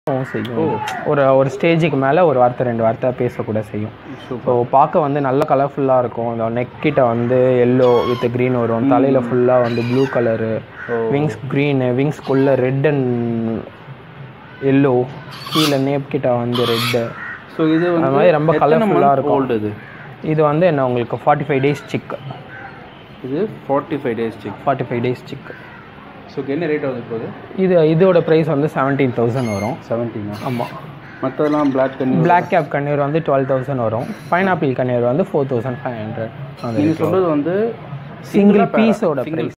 செய்யும் ஒரு ஒரு ஸ்டேஜுக்கு மேலே ஒரு வார்த்தை ரெண்டு வார்த்தை பேசக்கூட செய்யும் ஸோ பார்க்க வந்து நல்ல கலர்ஃபுல்லாக இருக்கும் இந்த நெக் கிட்ட வந்து எல்லோ வித் க்ரீன் வரும் தலையில் ஃபுல்லாக வந்து ப்ளூ கலரு விங்ஸ் க்ரீனு விங்ஸ்குள்ளே ரெட் அண்ட் எல்லோ கீழே நேப் கிட்ட வந்து ரெட்டு ஸோ இது அது வந்து மாதிரி ரொம்ப கலர்ஃபுல்லாக இருக்கும் ஓல்டு இது இது வந்து என்ன உங்களுக்கு ஃபார்ட்டி ஃபைவ் டேஸ் சிக் இது forty five days chick forty five days chick so என்ன ரேட் ஆகுது இப்போது இது இதோட ப்ரைஸ் வந்து செவன்டீன் தௌசண்ட் வரும் செவன்டீனா ஆமாம் மற்றதெல்லாம் பிளாக் கண்ணி பிளாக் கேப் கண்ணீர் வந்து டுவெல் தௌசண்ட் வரும் பைனாப்பிள் கண்ணீர் வந்து ஃபோர் தௌசண்ட் ஃபைவ் ஹண்ட்ரட் நீங்கள் சொல்கிறது வந்து சிங்கிள் பீஸோட ப்ரைஸ்